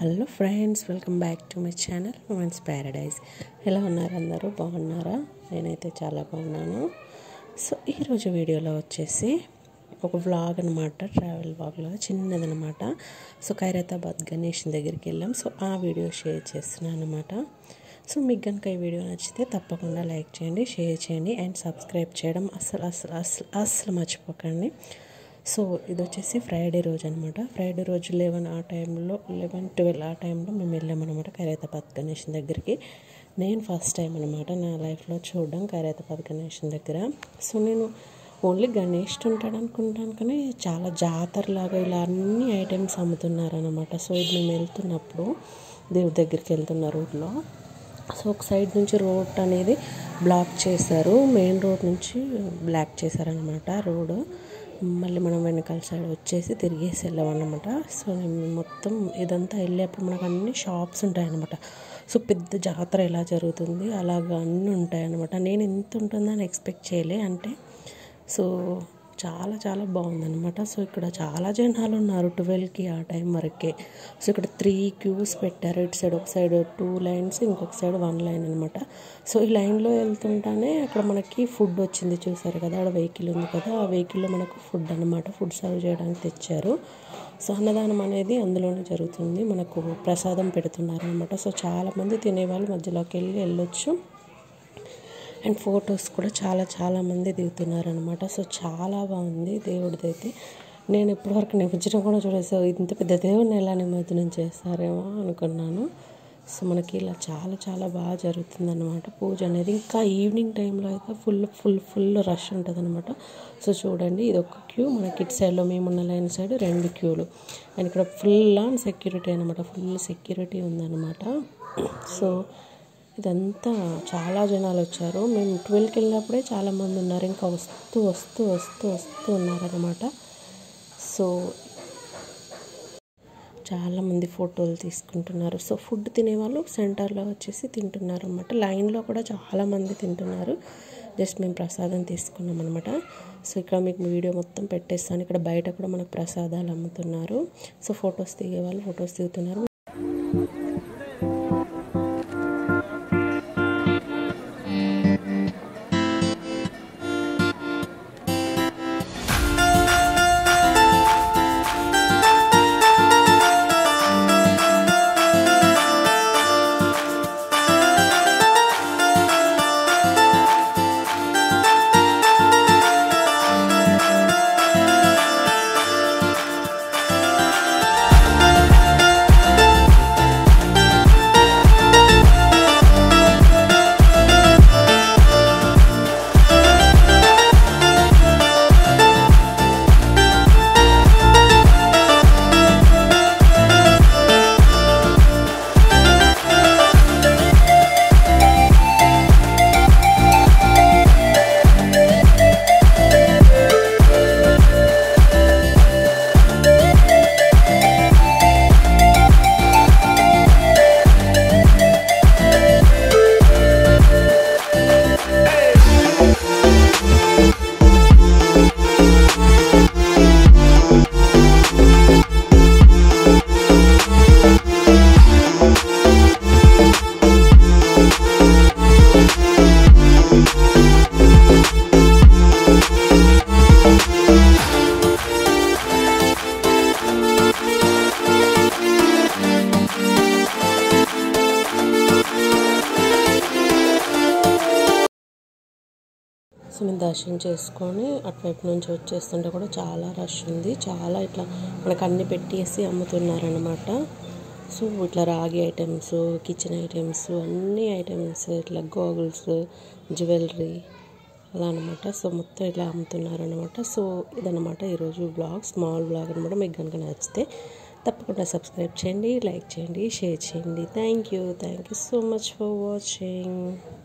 hello friends welcome back to my channel women's paradise ఎలా ఉన్నారు అందరూ బాగున్నారా నేనైతే చాలా బాగున్నాను సో ఈరోజు వీడియోలో వచ్చేసి ఒక వ్లాగ్ అనమాట ట్రావెల్ వ్లాగ్లో చిన్నదనమాట సో ఖైరతాబాద్ గణేష్ దగ్గరికి వెళ్ళాం సో ఆ వీడియో షేర్ చేస్తున్నాను అనమాట సో మీకు కనుక ఈ వీడియో నచ్చితే తప్పకుండా లైక్ చేయండి షేర్ చేయండి అండ్ సబ్స్క్రైబ్ చేయడం అసలు అసలు అసలు అసలు మర్చిపోకండి సో ఇది వచ్చేసి ఫ్రైడే రోజు అనమాట ఫ్రైడే రోజు లెవెన్ ఆ టైంలో లెవెన్ ట్వెల్వ్ ఆ టైంలో మేము వెళ్ళామన్నమాట ఖైరతాబాద్ గణేషన్ దగ్గరికి నేను ఫస్ట్ టైం అనమాట నా లైఫ్లో చూడడం ఖైరతాబాద్ గణేషన్ దగ్గర సో నేను ఓన్లీ గణేష్ ఉంటాడు అనుకుంటాను కానీ చాలా జాతరలాగా ఇలా అన్ని ఐటమ్స్ అమ్ముతున్నారనమాట సో ఇది మేము వెళ్తున్నప్పుడు దేవుడి దగ్గరికి వెళ్తున్న రోడ్లో సో ఒక సైడ్ నుంచి రోడ్ అనేది బ్లాక్ చేశారు మెయిన్ రోడ్ నుంచి బ్లాక్ చేశారనమాట రోడ్ మళ్ళీ మనం వెనకాల సైడ్ వచ్చేసి తిరిగేసి వెళ్ళామన్నమాట సో నేను మొత్తం ఇదంతా వెళ్ళేప్పుడు మనకు అన్ని షాప్స్ ఉంటాయన్నమాట సో పెద్ద జాతర ఎలా జరుగుతుంది అలాగా అన్నీ ఉంటాయన్నమాట నేను ఎంత ఉంటుందని ఎక్స్పెక్ట్ చేయలే అంటే సో చాలా చాలా బాగుందన్నమాట సో ఇక్కడ చాలా జనాలు ఉన్నారు ట్వెల్వ్కి ఆ టైం వరకే సో ఇక్కడ త్రీ క్యూస్ పెట్టారు ఇటు సైడ్ ఒక సైడ్ టూ లైన్స్ ఇంకొక సైడ్ వన్ లైన్ అనమాట సో ఈ లైన్లో వెళ్తుంటానే అక్కడ మనకి ఫుడ్ వచ్చింది చూసారు కదా అక్కడ వెహికల్ ఉంది కదా ఆ వెహికల్లో మనకు ఫుడ్ అనమాట ఫుడ్ సర్వ్ చేయడానికి తెచ్చారు సో అన్నదానం అనేది అందులోనే జరుగుతుంది మనకు ప్రసాదం పెడుతున్నారు అనమాట సో చాలామంది తినేవాళ్ళు మధ్యలోకి వెళ్ళి వెళ్ళొచ్చు అండ్ ఫొటోస్ కూడా చాలా చాలా మంది దిగుతున్నారు అనమాట సో చాలా బాగుంది దేవుడిది అయితే నేను ఇప్పటివరకు నిమజ్జనం కూడా చూడేసా ఇంత పెద్ద దేవుడిని ఎలా నిమజ్జనం చేస్తారేమో అనుకున్నాను సో మనకి ఇలా చాలా చాలా బాగా జరుగుతుంది అనమాట పూజ అనేది ఇంకా ఈవినింగ్ టైంలో అయితే ఫుల్ ఫుల్ ఫుల్ రష్ ఉంటుంది అనమాట సో చూడండి ఇది ఒక క్యూ మనకి ఇటు సైడ్లో మేమున్న లైన్ సైడ్ రెండు క్యూలు అండ్ ఇక్కడ ఫుల్ ఆన్ సెక్యూరిటీ అనమాట ఫుల్ సెక్యూరిటీ ఉందన్నమాట సో ఇదంతా చాలా జనాలు వచ్చారు మేము ట్వెల్వ్కి వెళ్ళినప్పుడే చాలామంది ఉన్నారు ఇంకా వస్తూ వస్తూ వస్తూ వస్తూ ఉన్నారనమాట సో చాలామంది ఫోటోలు తీసుకుంటున్నారు సో ఫుడ్ తినేవాళ్ళు సెంటర్లో వచ్చేసి తింటున్నారు అనమాట లైన్లో కూడా చాలామంది తింటున్నారు జస్ట్ మేము ప్రసాదం తీసుకున్నాం అనమాట సో ఇక్కడ మీకు వీడియో మొత్తం పెట్టేస్తాను ఇక్కడ బయట కూడా మనకు ప్రసాదాలు అమ్ముతున్నారు సో ఫొటోస్ దిగే వాళ్ళు ఫొటోస్ దిగుతున్నారు సో మేము దర్శనం చేసుకొని అటువైపు నుంచి వచ్చేస్తుంటే కూడా చాలా రష్ ఉంది చాలా ఇట్లా మనకు అన్ని పెట్టేసి అమ్ముతున్నారనమాట సో ఇట్లా రాగి ఐటమ్స్ కిచెన్ ఐటమ్స్ అన్ని ఐటమ్స్ ఇట్లా గోగుల్స్ జ్యువెలరీ అలా అనమాట సో మొత్తం ఇట్లా అమ్ముతున్నారనమాట సో ఇదనమాట ఈరోజు బ్లాగ్ స్మాల్ బ్లాగ్ అనమాట మీకు కనుక నచ్చితే తప్పకుండా సబ్స్క్రైబ్ చేయండి లైక్ చేయండి షేర్ చేయండి thank you thank you so much for watching